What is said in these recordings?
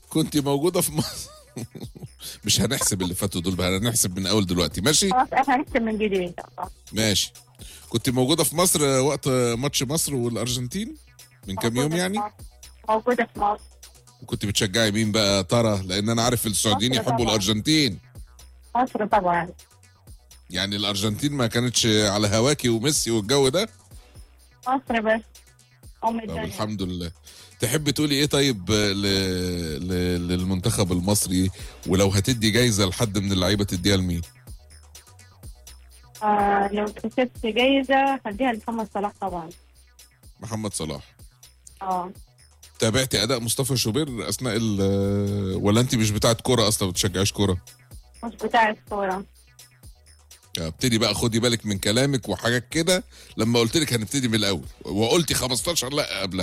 كنت موجوده في مصر مش هنحسب اللي فاتوا دول بقى هنحسب من اول دلوقتي ماشي خلاص احنا هنكتب من جديد ماشي كنت موجوده في مصر وقت ماتش مصر والارجنتين من كام يوم يعني موجودة في مصر وكنت بتشجعي مين بقى ترى لان انا عارف السعوديين مصر يحبوا طبعا. الارجنتين مصر طبعا يعني الارجنتين ما كانتش على هواكي وميسي والجو ده مصر بس أم طب الدنيا الحمد لله تحب تقولي ايه طيب ل... ل... للمنتخب المصري ولو هتدي جايزه لحد من اللعيبه تديها لمين آه لو كسبت جايزة هديها لمحمد صلاح طبعا محمد صلاح اه تابعتي اداء مصطفى شوبير اثناء ال ولا انت مش بتاعت كوره اصلا ما بتشجعيش كوره مش بتاع الكورة ابتدي بقى خدي بالك من كلامك وحاجات كده لما قلت لك هنبتدي من الاول وقلتي 15 لا قبلها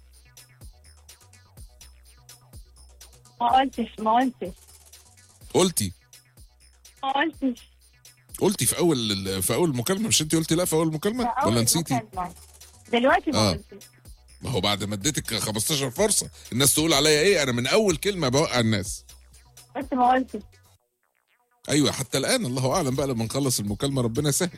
ما قلتش ما قلتش قلتي ما قلتش قلتي في اول ال- في اول المكالمه مش انت قلتي لا في اول المكالمه في أول ولا نسيتي مكالمة. دلوقتي ما آه. قلتش ما هو بعد ما اديتك 15 فرصه الناس تقول عليا ايه انا من اول كلمه بوقع الناس بس ما قلتش ايوه حتى الان الله اعلم بقى لما نخلص المكالمه ربنا يسهل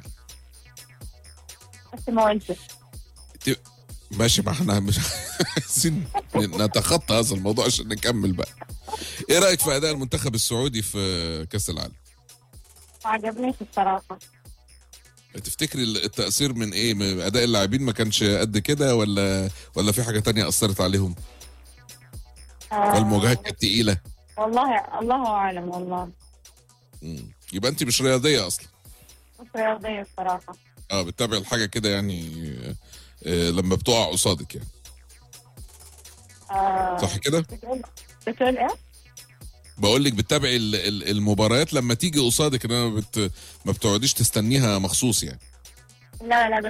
بس ما قلتش ت- ماشي ما احنا مش عايزين نتخطى هذا الموضوع عشان نكمل بقى ايه رايك في اداء المنتخب السعودي في كاس العالم ما عجبنيش الصراحة تفتكري التاثير من ايه من اداء اللاعبين ما كانش قد كده ولا ولا في حاجه تانية اثرت عليهم آه والمواجهات كانت تقيله والله الله أعلم والله مم. يبقى انت مش رياضيه اصلا مش رياضية الصراحة اه بتتابع الحاجه كده يعني آه، آه، لما بتقع قصادك يعني آه صح كده بتقول بتقول ايه؟ بقول لك بتتابعي ال- ال- المباريات لما تيجي قصادك انما بت... ما بتقعديش تستنيها مخصوص يعني لا لا